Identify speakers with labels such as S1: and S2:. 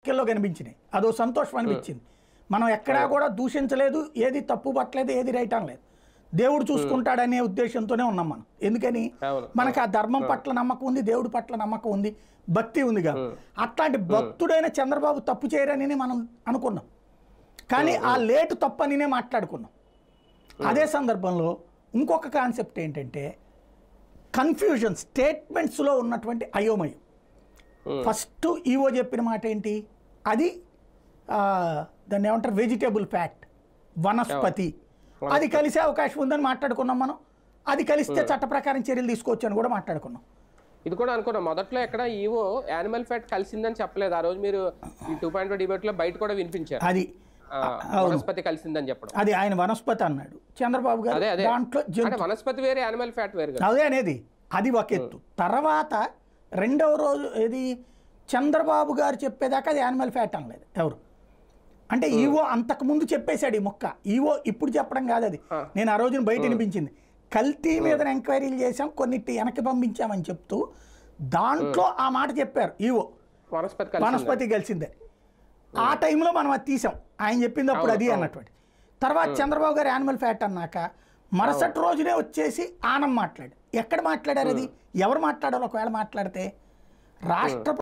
S1: వాక్యంలో కనిపించినాయి అదో సంతోషం అనిపించింది మనం ఎక్కడా కూడా దూషించలేదు ఏది తప్పు పట్టలేదు ఏది రైట్ అనలేదు దేవుడు చూసుకుంటాడనే ఉద్దేశంతోనే ఉన్నాం మనం ఎందుకని
S2: అవును.
S1: మనకు ఆ ధర్మం పట్ల నమ్మకం ఉంది దేవుడి పట్ల నమ్మకం ఉంది భక్తి ఉంది కదా అట్లాంటి భక్తుడైన చంద్రబాబు తప్పు చేయరని మనం అనుకున్నాం కానీ ఆ లేటు తప్పనినే మాట్లాడుకున్నాం అదే సందర్భంలో ఇంకొక కాన్సెప్ట్ ఏంటంటే కన్ఫ్యూజన్ స్టేట్మెంట్స్లో ఉన్నటువంటి అయోమయం
S2: ఉమ్.
S1: ఫస్ట్ ఈవో చెప్పిన మాట ఏంటి అది ఆ, దాన్ని ఏమంటారు వెజిటేబుల్ ఫ్యాక్ట్ వనస్పతి అది కలిసే అవకాశం ఉందని మాట్లాడుకున్నాం మనం అది కలిస్తే చట్ట ప్రకారం చర్యలు తీసుకోవచ్చు అని కూడా మాట్లాడుకున్నాం
S2: ఇది కూడా అనుకున్నాం మొదట్లో ఎక్కడ ఈవో యానిమల్ ఫ్యాట్ కలిసిందని చెప్పలేదు ఆ రోజు మీరు ఈ టూ పాయింట్ డిబేట్ లో బయట కూడా వినిపించారు
S1: అది
S2: ఆ, వనస్పతి కలిసిందని చెప్పడం
S1: అది ఆయన వనస్పతి అన్నాడు చంద్రబాబు గారు
S2: అదే, అదే.
S1: దాంట్లో జంతు
S2: అంటే వనస్పతి వేరే యానిమల్ ఫ్యాట్ వేరు కదా
S1: అదే అనేది అది ఒక ఎత్తు తర్వాత రెండవ రోజు ఇది చంద్రబాబు గారు చెప్పేదాకా అది యానిమల్ ఫ్యాట్ అనలేదు ఎవరు అంటే ఈవో అంతకు ముందు చెప్పేశాడు ఈ మొక్క ఈవో ఇప్పుడు చెప్పడం కాదు అది
S2: ఆ.
S1: నేను ఆ రోజున బయట వినిపించింది కల్తీ మీద ఎంక్వైరీలు చేశాం కొన్నిటి వెనక్కి పంపించామని చెప్తూ దాంట్లో ఆ మాట చెప్పారు ఈవో
S2: వనస్పతి కలిసి
S1: వనస్పతి కలిసిందే ఆ టైంలో మనం అది తీసాం ఆయన చెప్పింది అప్పుడు అది అన్నటువంటి తర్వాత చంద్రబాబు గారు యానిమల్ ఫ్యాట్ అన్నాక మరుసటి రోజునే వచ్చేసి ఆనం మాట్లాడు ఎక్కడ మాట్లాడారు అది ఎవరు మాట్లాడారు ఒకవేళ మాట్లాడితే రాష్ట్ర